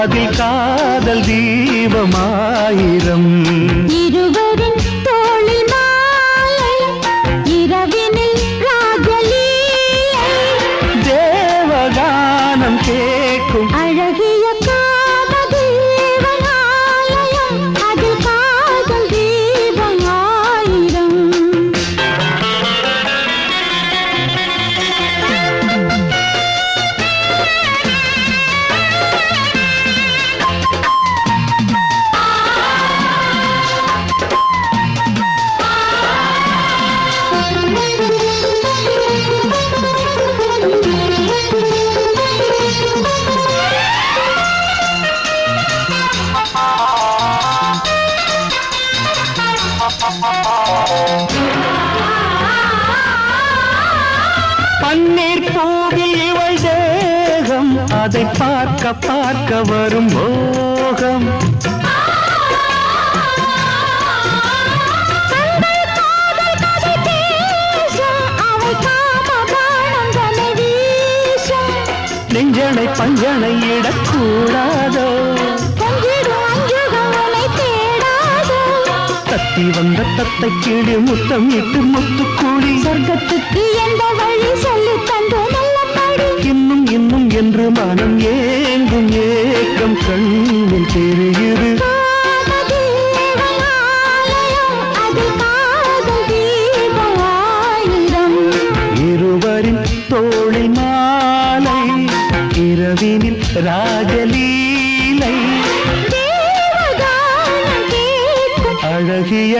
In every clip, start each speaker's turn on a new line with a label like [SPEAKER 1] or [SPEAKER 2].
[SPEAKER 1] அதில் காதல் தீபமாயிரம்
[SPEAKER 2] இருவரின் தோளில் மாலை இரவினில் ராகலீலை
[SPEAKER 1] தேவகானம் கேட்கும்
[SPEAKER 2] அழகிய காமதேவனாலயம் அதில் காதல் தீபம் ஆயிரம்
[SPEAKER 1] பன்னீர் பூவில் இவள் தேகம் அதை பார்க்க பார்க்க வரும் மோகம்
[SPEAKER 2] அவை காமபானம் தலை வீசும்
[SPEAKER 1] நெஞ்சனை பஞ்சனை இடக்கூடாதோ
[SPEAKER 2] கொஞ்சிடும் அஞ்சுகம் உனை தேடாதோ
[SPEAKER 1] தத்தி வந்த தத்தை கீழே முத்தம் இட்டு முத்துக்கூடி
[SPEAKER 2] சொர்க்கத்துக்கு எந்த வழி சொல்லி தந்து நல்லபடி
[SPEAKER 1] இன்னும் இன்னும் என்று மனம் ஏங்கும் ஏக்கம் கண்ணில் தெரியுது
[SPEAKER 2] காமதேவனாலயம் அதில் காதல் தீபம் ஆயிரம்
[SPEAKER 1] இருவரின் தோளில் மாலை இரவினில் ராஜலீலை
[SPEAKER 2] தேவகானம் கேட்கும்
[SPEAKER 1] அழகிய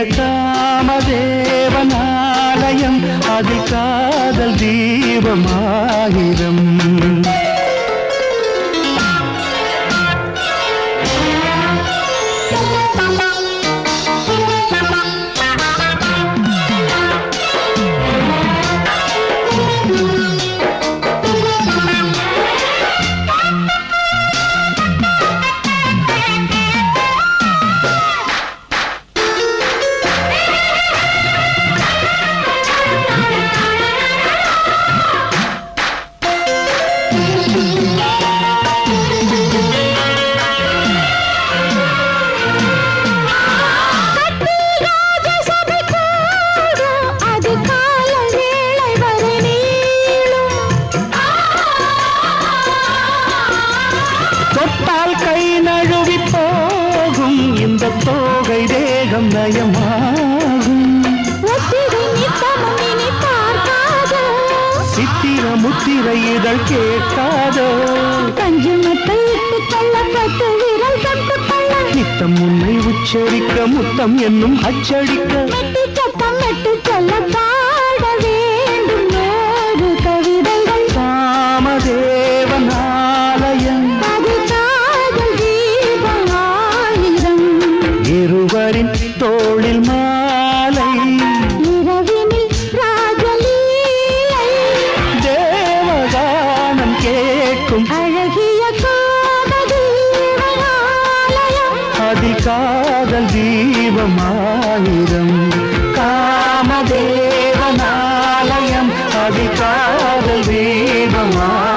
[SPEAKER 1] காமதேவனாலயம் அதில் காதல் தீபமாயிரம்
[SPEAKER 2] ராஜசபை கூடும், அது காலம் வேளை வரை நீளும்.
[SPEAKER 1] தொட்டால் கை நழுவி போகும் இந்த தோகை தேகம் நயமாகும்
[SPEAKER 2] ஒத்திகை நித்தமும் இனி பார்க்காதோ.
[SPEAKER 1] சித்திர முத்திரை இதழ் கேட்காதோ
[SPEAKER 2] பஞ்சுமெத்தை இட்டுக் கொள்ள பட்டு விரல் தொட்டுக் கொள்ள.
[SPEAKER 1] நித்தம் உன்னை உச்சரிக்க முத்தம் என்னும் அச்சடிக்க
[SPEAKER 2] மெட்டி சத்தம் மெட்டுச் சொல்ல பாட வேண்டும் நூறு கவிதைகள்.
[SPEAKER 1] காமதேவனாலயம்
[SPEAKER 2] அது காதல் தீபம் ஆயிரம்.
[SPEAKER 1] இருவரின் தோளில் மாலை
[SPEAKER 2] இரவினில் ராஜலீலை
[SPEAKER 1] தேவகானம் கேட்கும்
[SPEAKER 2] அழகிய காமதேவனாலயம்
[SPEAKER 1] அதில் காதல் தீபமாயிரம் காமதேவனாலயம் அதில் காதல் தீபமாயிரம்